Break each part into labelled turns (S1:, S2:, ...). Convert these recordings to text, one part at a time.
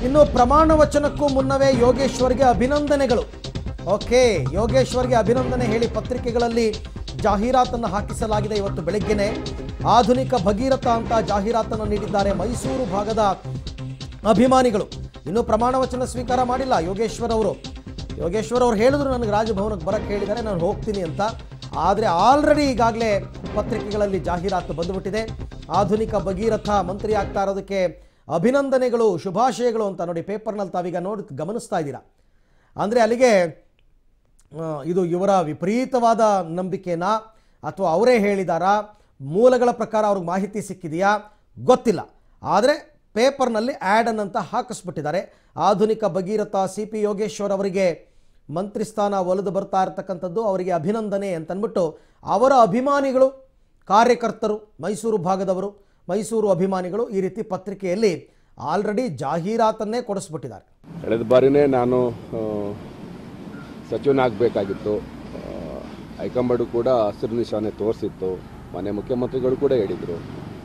S1: ಇನ್ನು ಪ್ರಮಾಣ ವಚನಕ್ಕೂ ಮುನ್ನವೇ ಯೋಗೇಶ್ವರ್ಗೆ ಅಭಿನಂದನೆಗಳು ಓಕೆ ಯೋಗೇಶ್ವರ್ಗೆ ಅಭಿನಂದನೆ ಹೇಳಿ ಪತ್ರಿಕೆಗಳಲ್ಲಿ ಜಾಹೀರಾತನ್ನು ಹಾಕಿಸಲಾಗಿದೆ ಇವತ್ತು ಬೆಳಗ್ಗೆನೆ ಆಧುನಿಕ ಭಗೀರಥ ಅಂತ ಜಾಹೀರಾತನ್ನು ನೀಡಿದ್ದಾರೆ ಮೈಸೂರು ಭಾಗದ ಅಭಿಮಾನಿಗಳು ಇನ್ನೂ ಪ್ರಮಾಣ ವಚನ ಸ್ವೀಕಾರ ಮಾಡಿಲ್ಲ ಯೋಗೇಶ್ವರ್ ಅವರು ಯೋಗೇಶ್ವರ್ ಅವ್ರು ಹೇಳಿದ್ರು ನನಗೆ ರಾಜಭವನಕ್ಕೆ ಬರಕ್ಕೆ ಹೇಳಿದ್ದಾರೆ ನಾನು ಹೋಗ್ತೀನಿ ಅಂತ ಆದರೆ ಆಲ್ರೆಡಿ ಈಗಾಗಲೇ ಪತ್ರಿಕೆಗಳಲ್ಲಿ ಜಾಹೀರಾತು ಬಂದುಬಿಟ್ಟಿದೆ ಆಧುನಿಕ ಭಗೀರಥ ಮಂತ್ರಿ ಆಗ್ತಾ ಇರೋದಕ್ಕೆ ಅಭಿನಂದನೆಗಳು ಶುಭಾಶಯಗಳು ಅಂತ ನೋಡಿ ಪೇಪರ್ನಲ್ಲಿ ತಾವೀಗ ನೋಡಿ ಗಮನಿಸ್ತಾ ಇದ್ದೀರಾ ಅಂದರೆ ಅಲ್ಲಿಗೆ ಆ, ಇದು ಇವರ ವಿಪರೀತವಾದ ನಂಬಿಕೆನಾ ಅಥವಾ ಅವರೇ ಹೇಳಿದಾರಾ ಮೂಲಗಳ ಪ್ರಕಾರ ಅವ್ರಿಗೆ ಮಾಹಿತಿ ಸಿಕ್ಕಿದೆಯಾ ಗೊತ್ತಿಲ್ಲ ಆದರೆ ಪೇಪರ್ನಲ್ಲಿ ಆ್ಯಡನ್ ಅಂತ ಹಾಕಿಸ್ಬಿಟ್ಟಿದ್ದಾರೆ ಆಧುನಿಕ ಭಗೀರಥ ಸಿ ಪಿ ಯೋಗೇಶ್ವರ್ ಅವರಿಗೆ ಮಂತ್ರಿ ಸ್ಥಾನ ಒಲಿದು ಬರ್ತಾ ಇರತಕ್ಕಂಥದ್ದು ಅವರಿಗೆ ಅಭಿನಂದನೆ ಅಂತಂದ್ಬಿಟ್ಟು ಅವರ ಅಭಿಮಾನಿಗಳು ಕಾರ್ಯಕರ್ತರು ಮೈಸೂರು ಭಾಗದವರು ಮೈಸೂರು ಅಭಿಮಾನಿಗಳು ಈ ರೀತಿ ಪತ್ರಿಕೆಯಲ್ಲಿ ಆಲ್ರೆಡಿ ಜಾಹೀರಾತನ್ನೇ ಕೊಡಿಸ್ಬಿಟ್ಟಿದ್ದಾರೆ
S2: ಕಳೆದ ಬಾರಿನೇ ನಾನು ಆ, ಸಚಿವನಾಗಬೇಕಾಗಿತ್ತು ಹೈಕಮಾಂಡು ಕೂಡ ಹಸಿರು ನಿಶಾನೆ ತೋರಿಸಿತ್ತು ಮನೆ ಮುಖ್ಯಮಂತ್ರಿಗಳು ಕೂಡ ಹೇಳಿದರು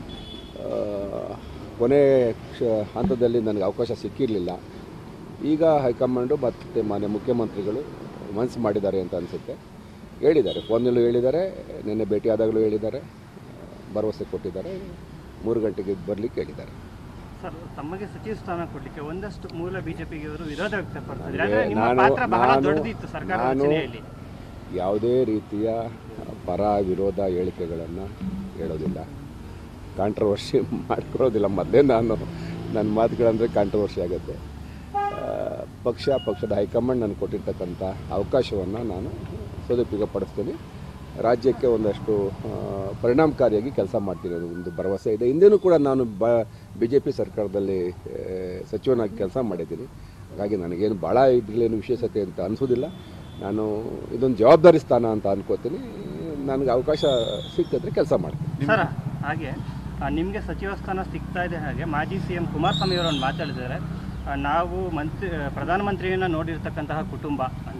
S2: ಕೊನೆ ಕ್ಷ ಹಂತದಲ್ಲಿ ನನಗೆ ಅವಕಾಶ ಸಿಕ್ಕಿರಲಿಲ್ಲ ಈಗ ಹೈಕಮಾಂಡು ಮತ್ತು ಮಾನ್ಯ ಮುಖ್ಯಮಂತ್ರಿಗಳು ಮನಸ್ಸು ಮಾಡಿದ್ದಾರೆ ಅಂತ ಅನಿಸುತ್ತೆ ಹೇಳಿದ್ದಾರೆ ಫೋನಲ್ಲೂ ಹೇಳಿದ್ದಾರೆ ನಿನ್ನೆ ಭೇಟಿಯಾದಾಗಲೂ ಹೇಳಿದ್ದಾರೆ ಭರವಸೆ ಕೊಟ್ಟಿದ್ದಾರೆ ಮೂರು ಗಂಟೆಗೆ ಬರಲಿಕ್ಕೆ ಹೇಳಿದ್ದಾರೆ
S3: ಸರ್ ತಮಗೆ ಸಚಿವ ಸ್ಥಾನ ಕೊಡ್ಲಿಕ್ಕೆ ಒಂದಷ್ಟು ಮೂಲ ಬಿಜೆಪಿಗೆ ಇವರು ವಿರೋಧ ವ್ಯಕ್ತಪಡಿಸಿದ್ರು
S2: ಅಂದ್ರೆ
S3: ಆದ್ರೆ ನಿಮ್ಮ
S2: ನಾನು-
S3: ಪಾತ್ರ ಬಹಳ
S2: ನಾನು-
S3: ದೊಡ್ಡದಿತ್ತು ಸರ್ಕಾರ
S2: ನಾನು
S3: ರಚನೆಯಲ್ಲಿ
S2: ಯಾವುದೇ ರೀತಿಯ ಪರ ವಿರೋಧ ಹೇಳಿಕೆಗಳನ್ನು ಹೇಳೋದಿಲ್ಲ ಕಾಂಟ್ರವರ್ಷಿ ಮಾಡ್ಕೊಳ್ಳೋದಿಲ್ಲ ಮೊದಲೇ ನಾನು ನನ್ನ ಮಾತುಗಳಂದರೆ ಕಾಂಟ್ರವರ್ಷಿ ಆಗುತ್ತೆ ಆ, ಪಕ್ಷ ಪಕ್ಷದ ಹೈಕಮಾಂಡ್ ನನಗೆ ಕೊಟ್ಟಿರ್ತಕ್ಕಂಥ ಅವಕಾಶವನ್ನು ನಾನು ಸದುಪಯೋಗಪಡಿಸ್ತೀನಿ ರಾಜ್ಯಕ್ಕೆ ಒಂದಷ್ಟು ಆ, ಪರಿಣಾಮಕಾರಿಯಾಗಿ ಕೆಲಸ ಮಾಡ್ತೀನಿ ಅನ್ನೋ ಒಂದು ಭರವಸೆ ಇದೆ ಹಿಂದೆನೂ ಕೂಡ ನಾನು ಬ ಬಿ ಜೆ ಪಿ ಸರ್ಕಾರದಲ್ಲಿ ಆ, ಸಚಿವನಾಗಿ ಕೆಲಸ ಮಾಡಿದ್ದೀನಿ ಹಾಗಾಗಿ ನನಗೇನು ಭಾಳ ಇದ್ರಲ್ಲೇನು ವಿಶೇಷತೆ ಅಂತ ಅನಿಸೋದಿಲ್ಲ ನಾನು ಇದೊಂದು ಜವಾಬ್ದಾರಿ ಸ್ಥಾನ ಅಂತ ಅನ್ಕೋತೀನಿ ನನಗೆ ಅವಕಾಶ ಸಿಕ್ಕಿದ್ರೆ ಕೆಲಸ ಮಾಡ್ತೀನಿ
S3: ಸರ್ ಹಾಗೆ ಆ, ನಿಮ್ಗೆ ಸಚಿವ ಸ್ಥಾನ ಸಿಗ್ತಾ ಇದೆ ಹಾಗೆ ಮಾಜಿ ಸಿ ಎಂ ಕುಮಾರಸ್ವಾಮಿ ಅವರು ಒಂದು ಮಾತಾಡಿದ್ದಾರೆ ಆ, ನಾವು ಮಂತ್ರಿ ಪ್ರಧಾನಮಂತ್ರಿಯನ್ನ ನೋಡಿರ್ತಕ್ಕಂತಹ ಕುಟುಂಬ ಅಂತ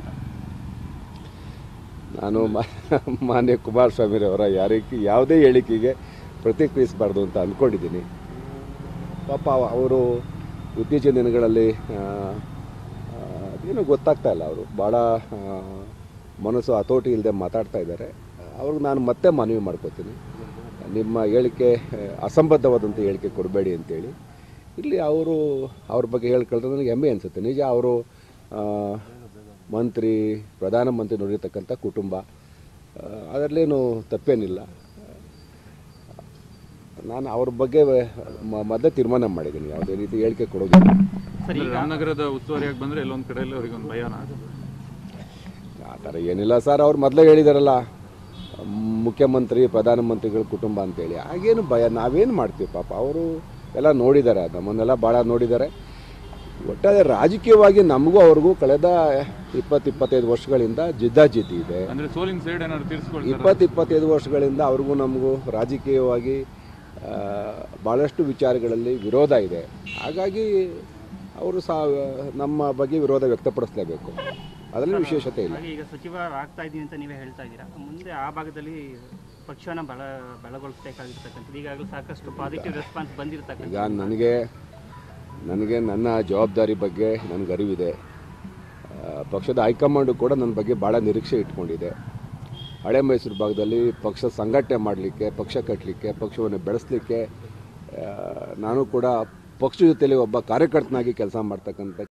S2: ನಾನು ಮಾ- ಮಾನ್ಯ ಕುಮಾರಸ್ವಾಮಿರವರ ಯಾರಿಗೆ ಯಾವುದೇ ಹೇಳಿಕೆಗೆ ಪ್ರತಿಕ್ರಿಯಿಸಬಾರ್ದು ಅಂತ ಅಂದ್ಕೊಂಡಿದ್ದೀನಿ ಪಾಪ ಅವರು ಇತ್ತೀಚಿನ ದಿನಗಳಲ್ಲಿ ಆ, ಆ, ಅದೇನೋ ಗೊತ್ತಾಗ್ತಾ ಇಲ್ಲ ಅವರು ಭಾಳ ಆ, ಮನಸ್ಸು ಹತೋಟಿ ಇಲ್ಲದೆ ಮಾತಾಡ್ತಾ ಇದ್ದಾರೆ ಅವ್ರಿಗೆ ನಾನು ಮತ್ತೆ ಮನವಿ ಮಾಡ್ಕೋತೀನಿ ನಿಮ್ಮ ಹೇಳಿಕೆ ಆ, ಅಸಂಬದ್ಧವಾದಂಥ ಹೇಳಿಕೆ ಕೊಡಬೇಡಿ ಅಂತೇಳಿ ಇಲ್ಲಿ ಅವರು ಅವ್ರ ಬಗ್ಗೆ ಹೇಳ್ಕೊಳ್ತಾರೆ ನನಗೆ ಹೆಮ್ಮೆ ಅನಿಸುತ್ತೆ ನಿಜ ಅವರು ಆ, ಮಂತ್ರಿ ಪ್ರಧಾನಮಂತ್ರಿ ನೋಡಿರ್ತಕ್ಕಂಥ ಕುಟುಂಬ ಆ, ಅದರಲ್ಲೇನು ತಪ್ಪೇನಿಲ್ಲ ನಾನು ಅವ್ರ ಬಗ್ಗೆ ಮ- ಮೊದಲೇ ತೀರ್ಮಾನ ಮಾಡಿದ್ದೀನಿ ಯಾವುದೇ ರೀತಿ ಹೇಳಿಕೆ ಕೊಡೋದಿಲ್ಲ
S3: ಸರ್ ಈಗ
S4: ರಾಮನಗರದ ಉಸ್ತುವಾರಿಯಾಗಿ ಬಂದ್ರೆ ಎಲ್ಲೊಂದ್ ಕಡೆಯಲ್ಲಿ ಅವ್ರಿಗೊಂದು ಭಯನ
S2: ಆ ಥರ ಏನಿಲ್ಲ ಸರ್ ಅವ್ರು ಮೊದಲೇ ಹೇಳಿದಾರಲ್ಲ ಮುಖ್ಯಮಂತ್ರಿ ಪ್ರಧಾನಮಂತ್ರಿಗಳ ಕುಟುಂಬ ಅಂತೇಳಿ ಹಾಗೇನು ಭಯ ನಾವೇನು ಮಾಡ್ತೀವಿ ಪಾಪ ಅವರು ಎಲ್ಲ ನೋಡಿದ್ದಾರೆ ನಮ್ಮನ್ನೆಲ್ಲ ಭಾಳ ನೋಡಿದ್ದಾರೆ ಒಟ್ಟಾರೆ ರಾಜಕೀಯವಾಗಿ ನಮಗೂ ಅವ್ರಿಗೂ ಕಳೆದ ಇಪ್ಪತ್ತು ಇಪ್ಪತ್ತೈದು ವರ್ಷಗಳಿಂದ ಜಿದ್ದಾಜಿದ್ದಿ ಇದೆ
S4: ಅಂದ್ರೆ ಸೋಲಿನ ಸೈಡ್ ಏನಾದ್ರು ತೀರ್ಸ್ಕೊಳ್ತಾರೆ
S2: ಇಪ್ಪತ್ತು ಇಪ್ಪತ್ತೈದು ವರ್ಷಗಳಿಂದ ಅವ್ರಿಗೂ ನಮಗೂ ರಾಜಕೀಯವಾಗಿ ಆ, ಭಾಳಷ್ಟು ವಿಚಾರಗಳಲ್ಲಿ ವಿರೋಧ ಇದೆ ಹಾಗಾಗಿ ಅವರು ಸಹ ನಮ್ಮ ಬಗ್ಗೆ ವಿರೋಧ ವ್ಯಕ್ತಪಡಿಸಲೇಬೇಕು ಅದರಲ್ಲಿ ವಿಶೇಷತೆ ಇಲ್ಲ
S3: ಹಾಗೆ ಈಗ ಸಚಿವರಾಗ್ತಾ ಇದ್ದೀನಿ ಅಂತ ನೀವೇ ಹೇಳ್ತಾ ಇದ್ದೀರಾ ಮುಂದೆ ಆ ಭಾಗದಲ್ಲಿ ಪಕ್ಷವನ್ನ ಬಲ ಬಲಗೊಳಿಸಬೇಕಾಗಿರ್ತಕ್ಕಂಥದ್ದು ಈಗಾಗಲೇ ಸಾಕಷ್ಟು ಪಾಸಿಟಿವ್ ರೆಸ್ಪಾನ್ಸ್ ಬಂದಿರತಕ್ಕಂಥ
S2: ಈಗ ನನಗೆ ನನಗೆ ನನ್ನ ಜವಾಬ್ದಾರಿ ಬಗ್ಗೆ ನನಗೆ ಅರಿವಿದೆ ಆ, ಪಕ್ಷದ ಹೈಕಮಾಂಡು ಕೂಡ ನನ್ನ ಬಗ್ಗೆ ಭಾಳ ನಿರೀಕ್ಷೆ ಇಟ್ಕೊಂಡಿದೆ ಹಳೆ ಮೈಸೂರು ಭಾಗದಲ್ಲಿ ಪಕ್ಷ ಸಂಘಟನೆ ಮಾಡಲಿಕ್ಕೆ ಪಕ್ಷ ಕಟ್ಟಲಿಕ್ಕೆ ಪಕ್ಷವನ್ನು ಬೆಳೆಸಲಿಕ್ಕೆ ನಾನು ಕೂಡ ಪಕ್ಷದ ಜೊತೆಲಿ ಒಬ್ಬ ಕಾರ್ಯಕರ್ತನಾಗಿ ಕೆಲಸ ಮಾಡ್ತಕ್ಕಂಥ